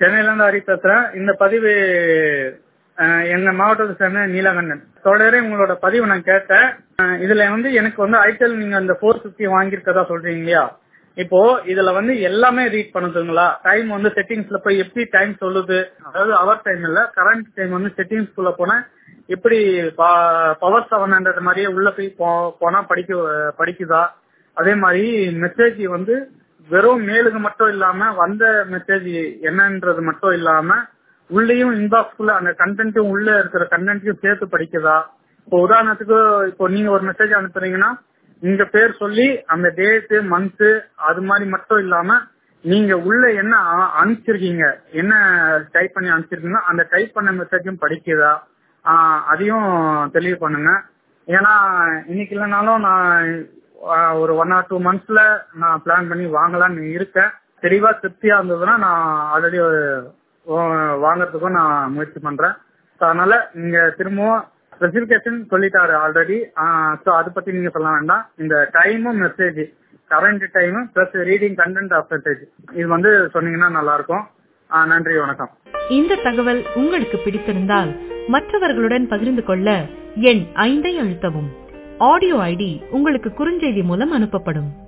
சென்னையில இருந்து ஹரி பேசுறேன் இந்த பதிவு அஹ், எங்க மாவட்டத்தை சேர்ந்த நீலகண்டன் தொடரே உங்களோட பதிவு நான் கேட்டேன் அஹ், இதுல வந்து எனக்கு வந்து ஐட்டல் நீங்க அந்த ஃபோர் பிப்டி வாங்கியிருக்கதா சொல்றீங்க இல்லையா இப்போ இதுல வந்து எல்லாமே ரீட் பண்ணுதுங்களா டைம் வந்து செட்டிங்ஸ்ல போய் எப்படி டைம் சொல்லுது அதாவது அவர் டைம் இல்ல கரண்ட் டைம் வந்து செட்டிங்ஸ் குள்ள போனா எப்படி பவர் செவன் ஹண்ட்ரட் மாதிரியே உள்ள போய் போ- போனா படிக்க படிக்குதா அதே மாதிரி மெசேஜ் வந்து வெறும் மேலுக்கு மட்டும் இல்லாம வந்த மெசேஜ் என்னன்றது மட்டும் இல்லாம உள்ளேயும் இன்பாக்ஸ்குள்ள அந்த கண்டென்ட்டும் உள்ள இருக்கிற கண்டென்ட்டையும் சேர்த்து படிக்குதா இப்போ உதாரணத்துக்கு இப்போ நீங்க ஒரு மெசேஜ் அனுப்புறீங்கன்னா உங்க பேர் சொல்லி அந்த டேட்டு மந்த் அது மாதிரி மட்டும் இல்லாம நீங்க உள்ள என்ன அ- அனுப்பிச்சிருக்கீங்க என்ன டைப் பண்ணி அனுப்பிச்சிருக்கீங்க அந்த டைப் பண்ண மெசேஜும் படிக்குதா ஆஹ் அதையும் தெளிவு பண்ணுங்க ஏன்னா இன்னைக்கு இல்லைனாலும் நான் ஆஹ் ஒரு ஒன் ஆர் டூ மந்த்ஸ்ல நான் பிளான் பண்ணி வாங்கலாம்னு இருக்கேன் தெளிவா திருப்தியா இருந்ததுன்னா நான் ஆல்ரெடி வாங்குறதுக்கும் நான் முயற்சி பண்றேன் So, அதனால நீங்க திரும்பவும் ஸ்பெசிபிகேஷன் சொல்லிட்டாரு ஆல்ரெடி ஸோ அதை பத்தி நீங்க சொல்ல வேண்டாம் இந்த டைமும் message current time plus reading content of message இது வந்து சொன்னீங்கன்னா நல்லா இருக்கும் ஆஹ் நன்றி வணக்கம் இந்த தகவல் உங்களுக்கு பிடித்திருந்தால் மற்றவர்களுடன் பகிர்ந்து கொள்ள எண் ஐந்தை அழுத்தவும் ஆடியோ ஐடி உங்களுக்கு குறுஞ்செய்தி மூலம் அனுப்பப்படும்